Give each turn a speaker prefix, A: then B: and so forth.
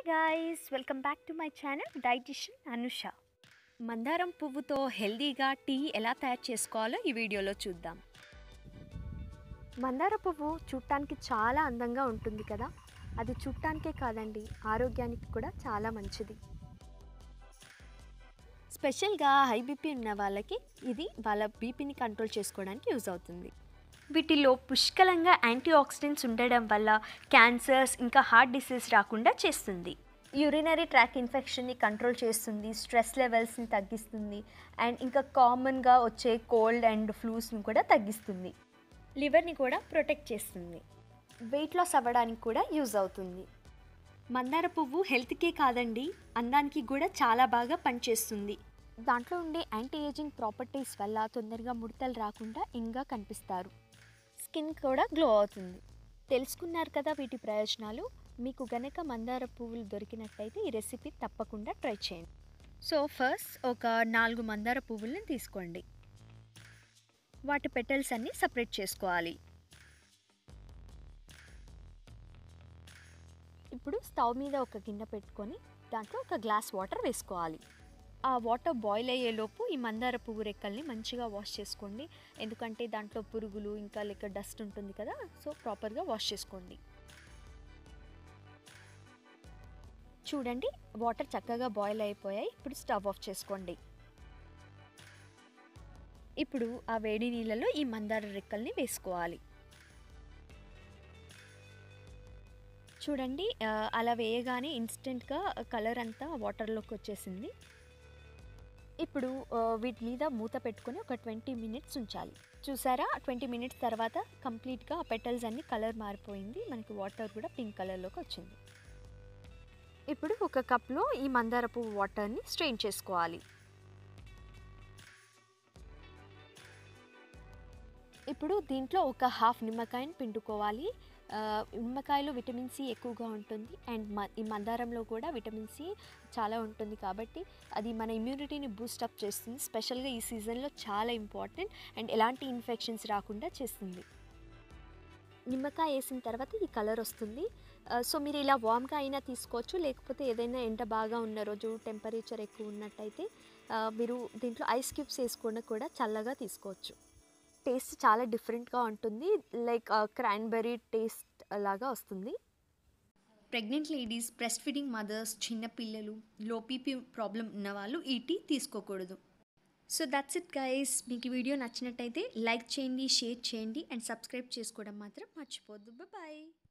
A: guys welcome back to my channel dietitian Anusha మందారం పువ్వుతో హెల్దీగా టీ ఎలా తయారు చేసుకోవాలో ఈ వీడియోలో చూద్దాం మందార పువ్వు చూడటానికి చాలా అందంగా ఉంటుంది కదా అది చూడటానికే కాదండి ఆరోగ్యానికి కూడా చాలా మంచిది స్పెషల్గా హై బీపీ ఉన్న వాళ్ళకి ఇది వాళ్ళ బీపీని కంట్రోల్ చేసుకోవడానికి యూజ్ అవుతుంది వీటిలో పుష్కలంగా యాంటీ ఆక్సిడెంట్స్ ఉండడం వల్ల క్యాన్సర్స్ ఇంకా హార్ట్ డిసీజ్ రాకుండా చేస్తుంది యూరినరీ ట్రాక్ ఇన్ఫెక్షన్ని కంట్రోల్ చేస్తుంది స్ట్రెస్ లెవెల్స్ని తగ్గిస్తుంది అండ్ ఇంకా కామన్గా వచ్చే కోల్డ్ అండ్ ఫ్లూస్ని కూడా తగ్గిస్తుంది లివర్ని కూడా ప్రొటెక్ట్ చేస్తుంది వెయిట్ లాస్ అవ్వడానికి కూడా యూజ్ అవుతుంది మందార పువ్వు హెల్త్కే కాదండి అందానికి కూడా చాలా బాగా పనిచేస్తుంది దాంట్లో ఉండే యాంటీ ఏజింగ్ ప్రాపర్టీస్ వల్ల తొందరగా ముడతలు రాకుండా ఇంకా కనిపిస్తారు స్కిన్ కూడా గ్లో అవుతుంది తెలుసుకున్నారు కదా వీటి ప్రయోజనాలు మీకు గనక మందార పువ్వులు దొరికినట్టయితే ఈ రెసిపీ తప్పకుండా ట్రై చేయండి సో ఫస్ట్ ఒక నాలుగు మందార పువ్వుల్ని తీసుకోండి వాటి పెటల్స్ అన్నీ సపరేట్ చేసుకోవాలి ఇప్పుడు స్టవ్ మీద ఒక గిన్నె పెట్టుకొని దాంట్లో ఒక గ్లాస్ వాటర్ వేసుకోవాలి ఆ వాటర్ బాయిల్ అయ్యేలోపు ఈ మందార పువ్వు రెక్కల్ని మంచిగా వాష్ చేసుకోండి ఎందుకంటే దాంట్లో పురుగులు ఇంకా లెక్క డస్ట్ ఉంటుంది కదా సో ప్రాపర్గా వాష్ చేసుకోండి చూడండి వాటర్ చక్కగా బాయిల్ అయిపోయాయి ఇప్పుడు స్టవ్ ఆఫ్ చేసుకోండి ఇప్పుడు ఆ వేడి నీళ్ళలో ఈ మందార రెక్కల్ని వేసుకోవాలి చూడండి ఆ, అలా వేయగానే ఇన్స్టెంట్గా కలర్ అంతా వాటర్లోకి వచ్చేసింది ఇప్పుడు ఆ, వీటి మీద మూత పెట్టుకొని ఒక ట్వంటీ మినిట్స్ ఉంచాలి చూసారా ట్వంటీ మినిట్స్ తర్వాత కంప్లీట్గా ఆ పెటల్స్ అన్ని కలర్ మారిపోయింది మనకి వాటర్ కూడా పింక్ కలర్లోకి వచ్చింది ఇప్పుడు ఒక కప్లో ఈ మందార పువ్వు వాటర్ని స్ట్రెయిన్ చేసుకోవాలి ఇప్పుడు దీంట్లో ఒక హాఫ్ నిమ్మకాయని పిండుకోవాలి ఆ, నిమ్మకాయలో విటమిన్ సి ఎక్కువగా ఉంటుంది అండ్ మ ఈ మందారంలో కూడా విటమిన్ సి చాలా ఉంటుంది కాబట్టి అది మన ఇమ్యూనిటీని బూస్టప్ చేస్తుంది స్పెషల్గా ఈ సీజన్లో చాలా ఇంపార్టెంట్ అండ్ ఎలాంటి ఇన్ఫెక్షన్స్ రాకుండా చేస్తుంది నిమ్మకాయ వేసిన తర్వాత ఈ కలర్ వస్తుంది ఆ, సో మీరు ఇలా వామ్గా అయినా తీసుకోవచ్చు లేకపోతే ఏదైనా ఎండ బాగా ఉన్న రోజు టెంపరేచర్ ఎక్కువ ఉన్నట్టయితే ఆ, మీరు దీంట్లో ఐస్ క్యూబ్స్ వేసుకున్న కూడా చల్లగా తీసుకోవచ్చు టేస్ట్ చాలా డిఫరెంట్గా ఉంటుంది లైక్ క్రాన్బెర్రీ టేస్ట్ లాగా వస్తుంది
B: pregnant ladies breast feeding mothers చిన్నపిల్లలు లో పీపీ ప్రాబ్లం ఉన్న వాళ్ళు ఈ టీ తీసుకోకూడదు సో దట్స్ ఇట్ గైస్ మీకు ఈ వీడియో నచ్చినట్టయితే లైక్ చేయండి షేర్ చేయండి అండ్ సబ్స్క్రైబ్ చేసుకోవడం మాత్రం మర్చిపోద్దు బాయ్